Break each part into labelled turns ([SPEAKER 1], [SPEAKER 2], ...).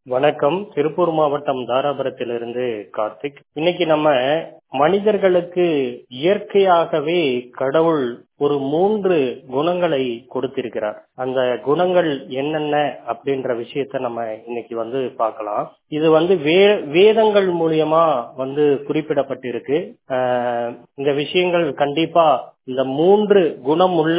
[SPEAKER 1] வணக்கம் திருப்பூர் மாவட்டம் தாராபுரத்திலிருந்து கார்த்திக் இன்னைக்கு நம்ம மனிதர்களுக்கு இயற்கையாகவே கடவுள் ஒரு மூன்று குணங்களை கொடுத்திருக்கிறார் அந்த குணங்கள் என்னென்ன அப்படின்ற விஷயத்த நம்ம இன்னைக்கு வந்து பார்க்கலாம் இது வந்து வே வேதங்கள் மூலியமா வந்து குறிப்பிடப்பட்டிருக்கு ஆஹ் இந்த விஷயங்கள் கண்டிப்பா இந்த மூன்று குணம் உள்ள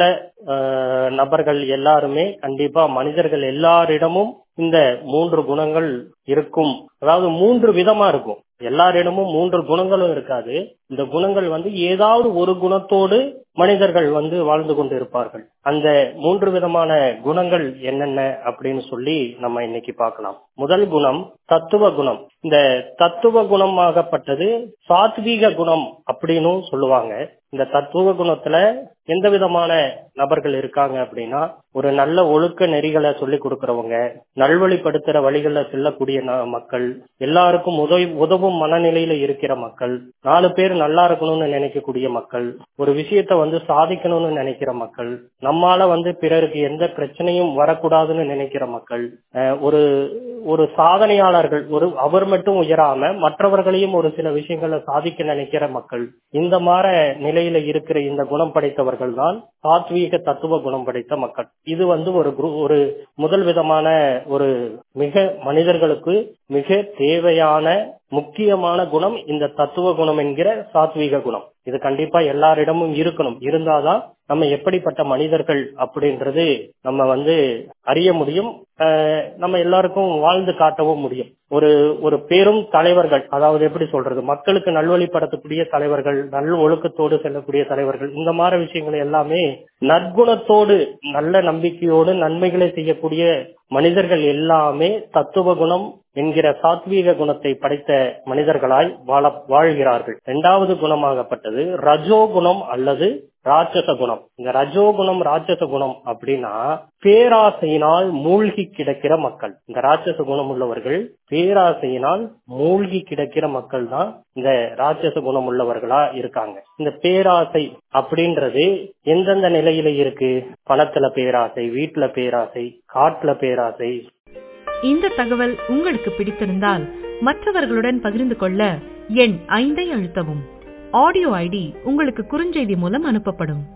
[SPEAKER 1] ஆஹ் நபர்கள் எல்லாருமே கண்டிப்பா மனிதர்கள் எல்லாரிடமும் இந்த மூன்று குணங்கள் இருக்கும் அதாவது மூன்று விதமா இருக்கும் எல்லாரிடமும் மூன்று குணங்களும் இருக்காது இந்த குணங்கள் வந்து ஏதாவது ஒரு குணத்தோடு மனிதர்கள் வந்து வாழ்ந்து கொண்டு இருப்பார்கள் அந்த மூன்று விதமான குணங்கள் என்னென்ன அப்படின்னு சொல்லி நம்ம இன்னைக்கு பார்க்கலாம் முதல் குணம் தத்துவ குணம் இந்த தத்துவ குணமாகப்பட்டது சாத்வீக குணம் அப்படின்னு சொல்லுவாங்க இந்த தத்துவ குணத்துல எந்த விதமான நபர்கள் இருக்காங்க அப்படின்னா ஒரு நல்ல ஒழுக்க நெறிகளை சொல்லி கொடுக்கறவங்க நல்வழிப்படுத்துற வழிகள்ல செல்லக்கூடிய மக்கள் எல்லாருக்கும் உதவி உதவும் மனநிலையில இருக்கிற மக்கள் நாலு பேர் நல்லா இருக்கணும்னு நினைக்கக்கூடிய மக்கள் ஒரு விஷயத்த வந்து சாதிக்கணும்னு நினைக்கிற மக்கள் நம்மால வந்து பிறருக்கு எந்த பிரச்சனையும் வரக்கூடாதுன்னு நினைக்கிற மக்கள் ஒரு ஒரு சாதனையாளர்கள் ஒரு அவர் மட்டும் உயராம மற்றவர்களையும் ஒரு சில விஷயங்களை சாதிக்க நினைக்கிற மக்கள் இந்த மாதிரி நிலையில இருக்கிற இந்த குணம் படைத்தவர்கள் தான் சாத்வீக தத்துவ குணம் படைத்த மக்கள் இது வந்து ஒரு ஒரு முதல் விதமான ஒரு மிக மனிதர்களுக்கு மிக தேவையான முக்கியமான குணம் இந்த தத்துவ குணம் என்கிற சாத்வீக குணம் இது கண்டிப்பா எல்லாரிடமும் இருக்கணும் இருந்தாதான் நம்ம எப்படிப்பட்ட மனிதர்கள் அப்படின்றது நம்ம வந்து அறிய முடியும் நம்ம எல்லாருக்கும் வாழ்ந்து காட்டவும் முடியும் ஒரு ஒரு பெரும் தலைவர்கள் அதாவது எப்படி சொல்றது மக்களுக்கு நல்வழிப்படுத்தக்கூடிய தலைவர்கள் நல் ஒழுக்கத்தோடு செல்லக்கூடிய தலைவர்கள் இந்த மாதிரி விஷயங்கள் எல்லாமே நற்குணத்தோடு நல்ல நம்பிக்கையோடு நன்மைகளை செய்யக்கூடிய மனிதர்கள் எல்லாமே தத்துவ குணம் என்கிற சாத்வீக குணத்தை படைத்த மனிதர்களாய் வாழ வாழ்கிறார்கள் இரண்டாவது குணமாகப்பட்டது ரஜோ குணம் அல்லது ராட்சச குணம் இந்த ரஜோ குணம் ராட்சச குணம் அப்படின்னா பேராசையினால் மூழ்கி கிடக்கிற மக்கள் இந்த ராட்சச குணம் உள்ளவர்கள் பேராசையினால் மூழ்கி கிடக்கிற மக்கள் தான் இந்த ராட்சச குணம் உள்ளவர்களா இருக்காங்க இந்த பேராசை அப்படின்றது எந்தெந்த நிலையில இருக்கு பணத்துல பேராசை வீட்டுல பேராசை காட்டுல பேராசை
[SPEAKER 2] இந்த தகவல் உங்களுக்கு பிடித்திருந்தால் மற்றவர்களுடன் பகிர்ந்து கொள்ள எண் ஐந்தை அழுத்தவும் ஆடியோ ஐடி உங்களுக்கு குறுஞ்செய்தி மூலம் அனுப்பப்படும்